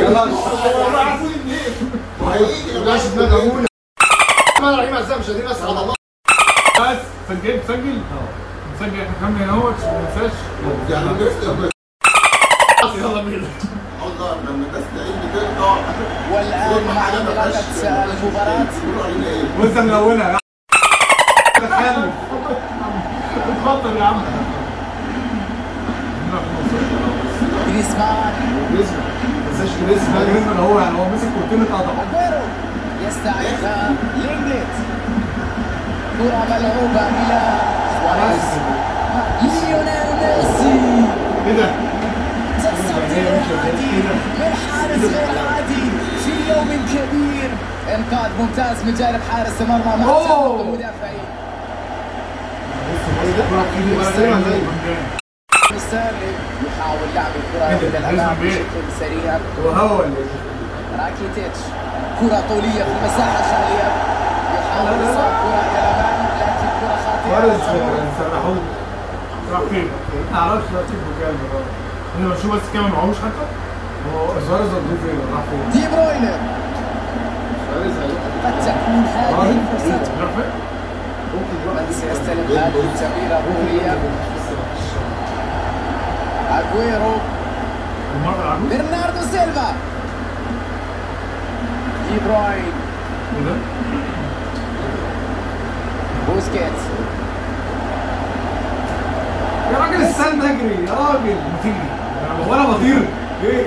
يلا والله عارفين منين وهيجي يا باشا دماغ ما رحيم عزام مش قادرين اسعد الله بس سجلت سجل نسجل احنا كمان هنا اهوت ما ننساش يعني نفت يلا بينا الله لما الناس تلاقيه بتقطع والآن مع انطلاقة المباراة يقولوا علينا ايه؟ وانت من اولها يا تخلف اتفضل يا عم جريزمان جريزمان ما تنساش جريزمان جريزمان هو يعني هو مسك كورتين اتقطع اجويرو يستعيدها لينجلت كرة ملعوبة إلى سواريز ليونيل ميسي ايه ده؟ تصدي العديد من حارس غير عادي في يوم كبير انقاذ ممتاز من جانب حارس المرمى مع أوه. تعاون المدافعين ستيرلينج يحاول لعب الكرة إلى الأمام بشكل سريع هو هو ولا ايه؟ راكيتيتش كرة طولية في المساحة الخالية يحاول إيصال كرة إلى الأمام لكن كرة فارس خاطئة سرحوه راح فين؟ ما اعرفش بقى تشوفه كام انا بشوف بس كام معهوش حتى هو سواريز ودوه فين راح فين؟ دي بروينر قد تكون هذه الفرصة راح فين؟ من سيستلم هذه التمريرة الطولية أجويرو المرة العجوز برناردو سيلفا دي بروين ايه ده؟ بوسكيتس يا راجل استنى اجري يا راجل ما تيجي هو انا بطير ليه؟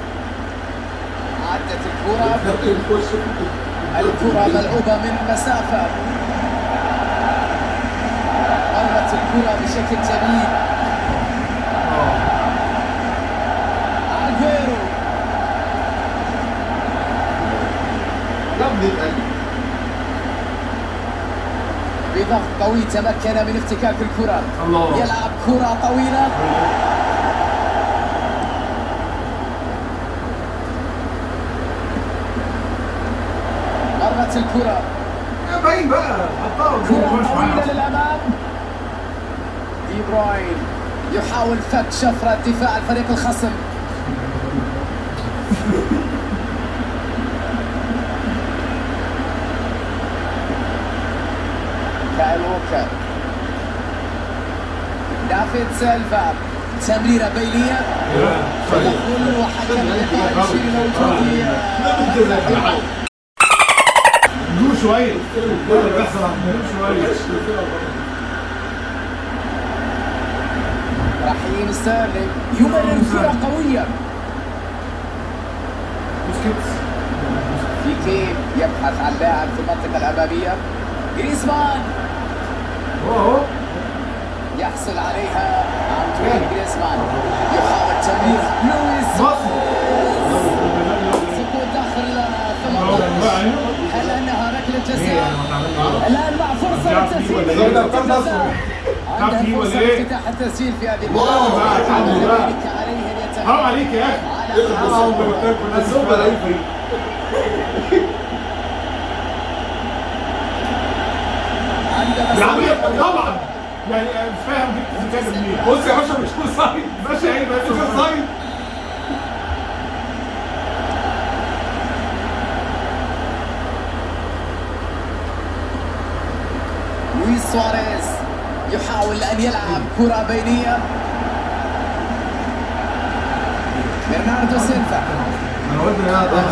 عدت الكرة يخش الكرة ملعوبة من مسافة مرت الكرة بشكل جميل أجويرو يا ابني القلب بضغط قوي تمكن من افتكاك الكرة الله. يلعب كرة طويلة مرت الكرة يا باين بقى حطها كرة قدام. طويلة للأمام دي بروين يحاول فك شفرة دفاع الفريق الخصم كايل ووكر دافيد سيلفا تمريرة بينية تدخل وحكم اللقاء يشير إلى وجود ركلة ندور شوية كل اللي بيحصل عندنا شوية رحيم ستيرلينج يمرر كرة قوية بوسكيتس بيكي يبحث عن لاعب في المنطقة الأمامية جريزمان هو هو يحصل عليها عن طريق جريزمان يحاول تمرير لويس سقوط داخل ثمانية هل انها ركلة جزاء؟ الان مع فرصة رجعت فيه للتسجيل ولا إيه؟ ركلة جزاء رجعت عندها فيه ولا فرصة إيه؟ لافتتاح التسجيل في هذه واو، المباراة الحمد لله. لذلك عليه ان حرام يتهيأ عليك يا اخي على اه خمسة. قلت لكم الناس هم بلاقي فريق عندما يا عم سقوط- طبعا يعني أنا مش فاهم جبت الكلام منين بص يا باشا مش كل صايد باشا ايه بس مش صايد لويس سواريز يحاول ان يلعب كرة بينية برناردو سيلفا انا قلت يا ده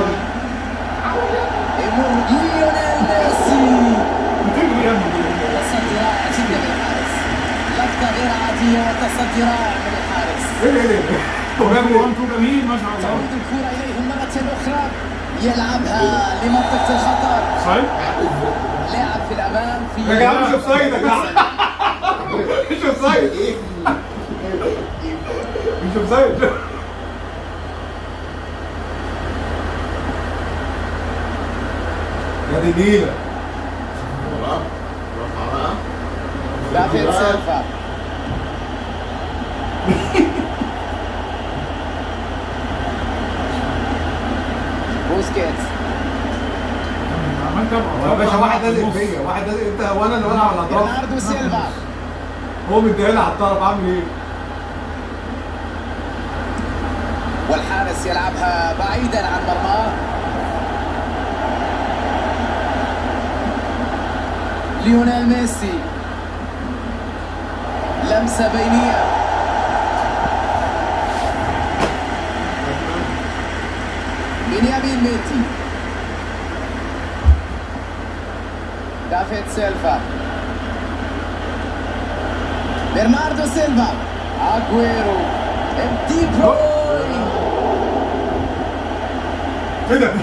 يمر ليونيل ميسي بتجري يا ابني تصدي رائع جدا من الحارس لفتة غير عادية وتصدي رائع من الحارس ايه ايه ايه هو بيعمل وان ايه؟ تو جميل ما شاء الله تعود الكرة إليهم مرة أخرى يلعبها لمنطقة الخطر صحيح لاعب في الأمام في يا جماعه مش اوف سايد يا جماعه مش اوف سايد ايه مش اوف سايد يا دي نيله رفع رفع دافيد سيلفا بوسكيتس عملت هو يا باشا واحد لازق فيا واحد لازق انت هو انا اللي بلعب على الاطراف برناردو سيلفا هو مديها لي على الطرف عامل ايه؟ والحارس سواريز يلعبها بعيدا عن مرماه ليونيل ميسي لمسة بينية بنيامين ميتي دافيد سيلفا برناردو سيلفا اجويرو دي بروي ايه ده؟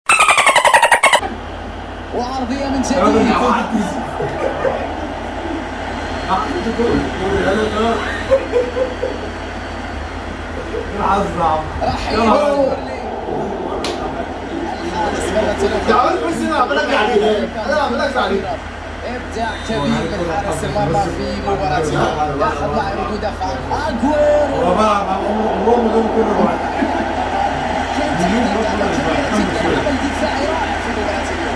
وعرضية من يا راجل جديد يا معتز. يا حظ يا عم رحيل يا نهار الحارس مرة انت عارف بس انا عمال اجري عليه انا عمال اجري عليه ابداع كبير من حارس المرمى في مباراتنا لاحظ معي ردود افعال اجويرو هو بقى عمرهم دول كل واحد كان تحديد عمل كبير جدا عمل دفاعي رائع في مباراة اليوم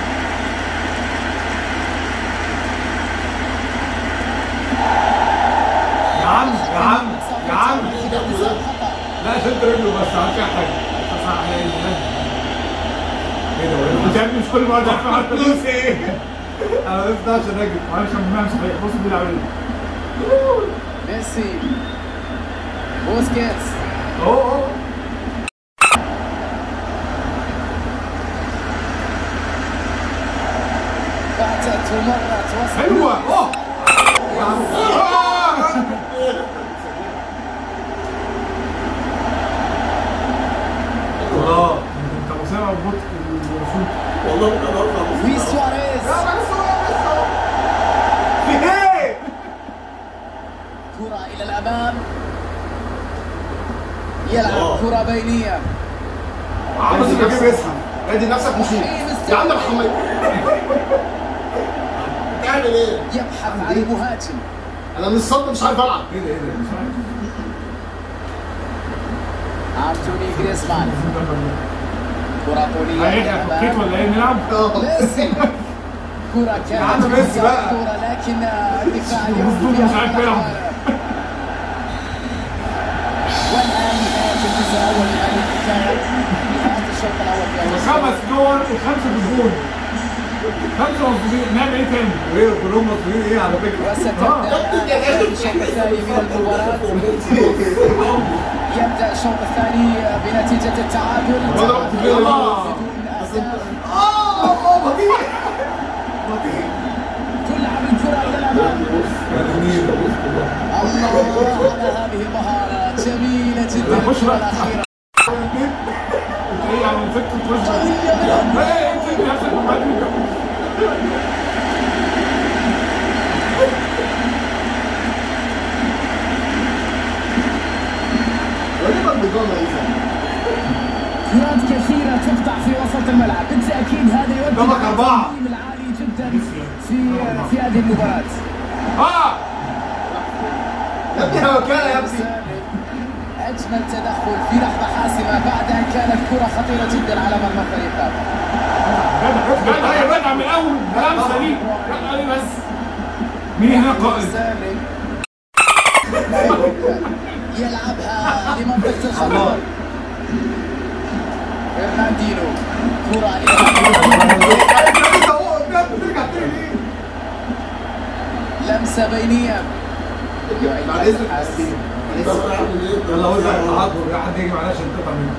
يا عم يا عم يا عم انتصار خطأ لا شد رجله بس عارف يا حاجه صح ايه ده انت يا ابني مش كل مره تعرف حتى فلوس ايه انا بس ده عشان اجري معلش انا بنام صحيح بص بيلعب ايه ميسي بوسكيتس اهو اهو فاتت ومرت وسط حلوه اوه يا عم آه! اه انت مسامع ببطء الوصول والله ممكن ارفع لويس سواريز في ايه؟ كرة إلى الأمام يلعب كرة بينية عم بس بجيب اسحب ادي نفسك مصيبه يا عم محمد بتعمل ايه؟ يبحث عن المهاجم انا من الصدمه مش عارف العب ايه ده ايه ده مش عارف أنتوني جريزمان كرة طولية إلى هيحرق فكيت الأمام ولا ايه نلعب؟ ميسي كرة يا عم كانت ميسي بقى. كرة لكن الدفاع مصدوم مش عارف يلعب. والآن نهاية الجزء الأول من هذه الحكاية نهاية الشوط الأول في أول خمس جول وخمسه بالجول خمسه مصدومين نعمل ايه تاني؟ ايه كلهم مصدومين ايه على فكره؟ وستبدأ الآن الشوط الثاني من المباراة يبدأ الشوط الثاني بنتيجة التعادل والله تعادل كبير. بدون أهداف. اه اه بطيء بطيء تلعب الكرة إلى الأمام يا جميل الله على هذه المهارة جميلة جدا لا، خش الكرة بقى. الأخيرة انت ايه يعني مسكت الخش قوية من ايه انت نفسك من بدري غالبا بيضل ايه كرات كثيرة تقطع في وسط الملعب بالتأكيد هذا يؤدي ضربك إلى أربعة. التنظيم العالي جدا في في هذه المباراة اه يا ابني هو كان يا ابني أجمل تدخل في لحظة حاسمة بعد أن كانت كرة خطيرة جدا على مرمى الفريق الآخر جدع جدع هي بدعة من اول لمسه دي جدع ليه بس مين هنا قائد؟ ستيرلينج. لا يمكن. يلعبها لمنطقة الخطر فرناندينو كرة إلى انت هو قدام بترجع تاني ليه؟ لمسة بينية يعيد بعد اذنك الحارس. انت عامل ايه؟ يلا وزع التعاطف يا حد يجي معلش عشان تقطع منه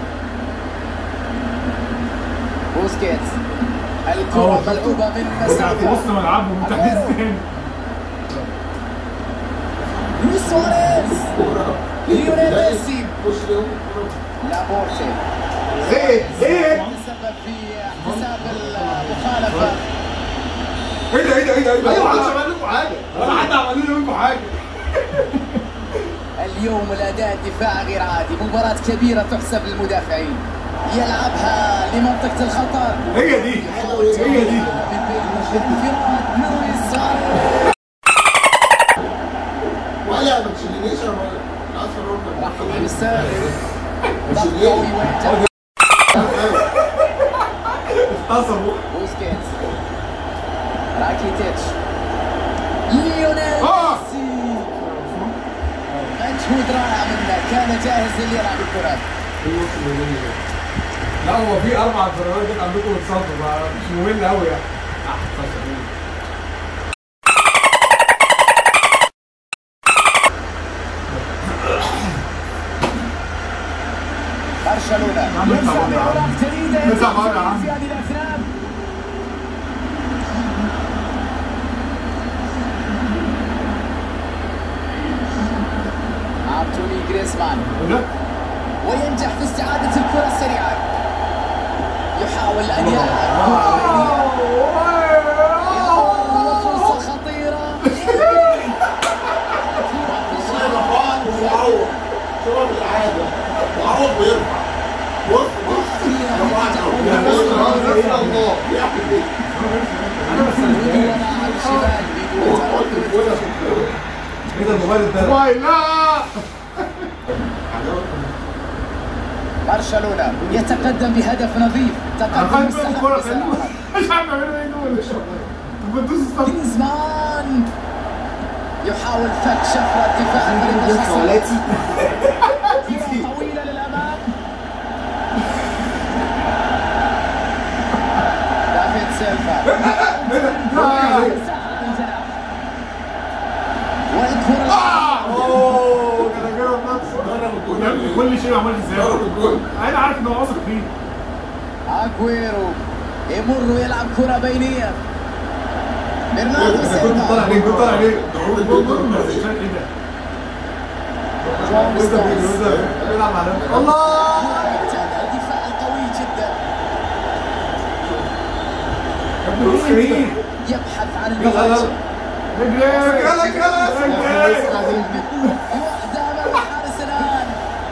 بوسكيتس الكرة أوه. ملعوبة من رجع في وسط مسافة ملعبهم وتحديث تاني لويس سواريز ليونيل ميسي خش ليهم لابورتي ايه ايه تسبب في احتساب المخالفة ايه ده ايه ده ايه ده ايه ده ايوه محدش عمل لكم حاجه ولا حد عمل لنا منكم حاجه اليوم الأداء الدفاع غير عادي مباراة كبيرة تحسب للمدافعين يلعبها لمنطقة الخطر هي دي هي دي من بين انفراد لويس سواريز ولا ما تشيلنيش انا اصلا رحيم ستيرلينج ضغط تشيلني قوي وينتهي اغتصبوا بوسكيتس راكيتيتش ليونيل آه. ميسي مجهود رائع منه كان جاهز لليلعب الكرة لا هو في اربع انفرادات جت عندكم اتصابوا فمش ممل قوي يعني احسن برشلونة عم يسعى نطلع بره يا عم. بأوراق جديدة نطلع بره يا عم. في هذه الأثناء أنتوني جريزمان وده وينجح في استعادة الكرة السريعة يحاول أن يلعب فرصة خطيرة رفعان ومعوض شباب العاده معوض ويرفع بص بص يا باشا الله انا بس ومع الشمال بدون تردد. ايه ده الموبايل ده موبايل لا برشلونة يتقدم بهدف نظيف تقدم انا مستحق الكوره بصراحة. مش عارف اعملوا ايه دول بتدوس ستوب جريزمان يحاول فك شفرة دفاع فريق الخصم ولاتي كرة طويلة للأمام دافيد سيلفا والكرة اوه ده انا جايب نفسي ضرب الجول يا ابني كل شيء عمال ازاي ضرب الجول انا عارف ان هو واثق فيه اجويرو يمر ويلعب كرة بينية برناردو كنت طالع سيلفا ليه كنت طالع ليه ضرب الجول مش عارف ايه ده جون وده بيجي ستونز وده بيلعب على نفسه الله الدفاع القوي جدا يا ابني بص ايه يبحث عن يلا يلا المهاجم رجليك يلا يلا رجليك وحدة أمام حارس الآن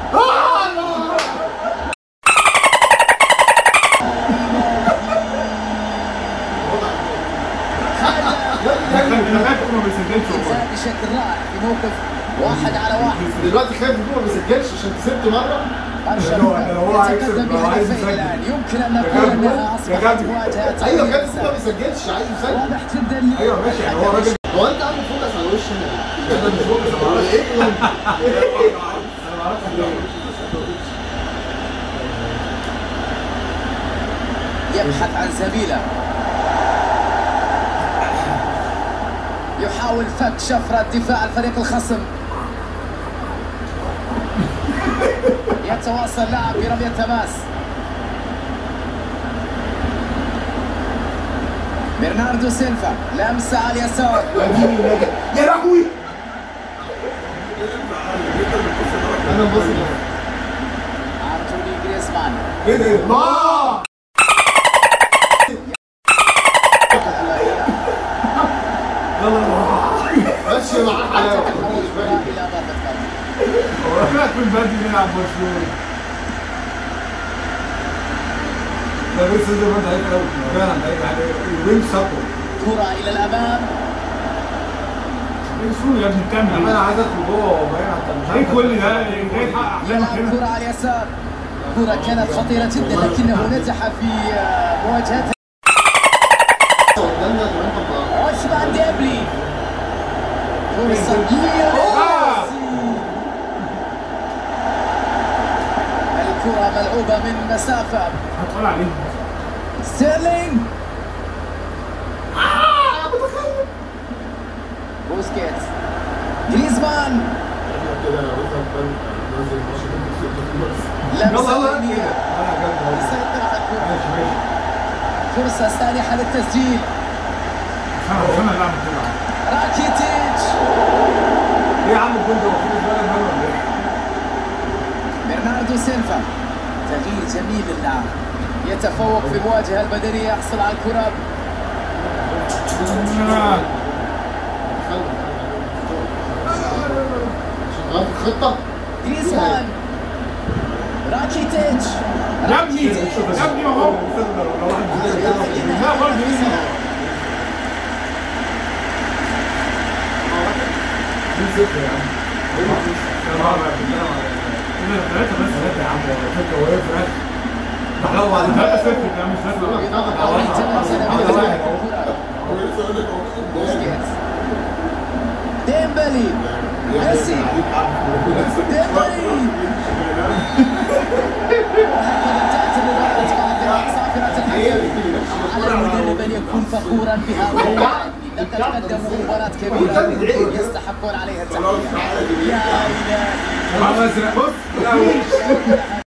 انا خايف يكون ما بيسجلش والله إنسان بشكل رائع في موقف واحد على واحد دلوقتي خايف يكون ما بيسجلش عشان كسبت مره برشلونة لو هو عايز يتقدم يكسب، لو عايز بهدفين يسجل. الآن يمكن أن يا نقول جدع، أنها يا أصبحت جدع. مواجهة ايوه تقريباً كان ما بيسجلش عايز يسجل واضح جدا ايوه ماشي يعني هو راجل هو انت عامل فوكس على وش هنا انا مش فوكس انا معرفش ايه انا معرفش ليه يبحث عن زميله يحاول فك شفرة دفاع الفريق الخصم يتواصل لاعب برمية تماس برناردو سيلفا لمسة على اليسار يا لهوي انا انبسط أنتوني جريزمان ايه ده ايه ده الله يلا يلا ماشي مع حلاوه تحول مش الكرة باين. إلى ضربة مرمى هو طلعت من بدري نلعب برشلونه ده بس زي ما انت عارف قوي فعلا يعني يومين سطر كرة إلى الأمام ايه شو يا ابني بتعمل انا ايه؟ عايز ادخل جوه وبعدين انت مش ايه عارف كل ده؟ ايه جاي تحقق احلامك يلعب هنا؟ كرة على اليسار كرة كانت خطيرة جدا لكنه نجح في آه، مواجهتها قدامنا زمان طبعا عثمان ديبلي فرصة آه. الكرة ملعوبة من مسافة هتطلع عليه ستيرلينج بوسكيتس جريزمان كده رزق بن نازل ماتش يلا لمسة يلا بينية انا جامد يسيطر على الكرة ماشي ماشي فرصة سانحة للتسجيل انا انا اللي اعمل كده راكيتيتش ايه يا عم الجول ده المفروض يتبنى منه ولا ايه؟ برناردو سيلفا تغيير جميل للاعب يتفوق في المواجهة البدنية يحصل على الكرة آه. شغال في الخطه جريزمان راكيتيتش يا ابني يا ابني اهو لا برضه ايه دي صفر يا عم يا نهار أبيض. كده ثلاثة بس ثلاثة يا عم فكرة وهي فراخ محلو بعد ثلاثة صفر ده مش ثلاثة أول ثمان سنوات واحد. يلعب الكرة. هو لسه يقول لك هو بياخد جول. بوسكيتس ديمبلي ميسي ديمبلي وهكذا تأتي مباراة صافرة صافرة الحكم على المدرب أن يكون فخورا بهؤلاء اللاعبين لقد قدموا مباراة كبيرة يستحقون عليها التحية يا إلهي الازرق بص لا وش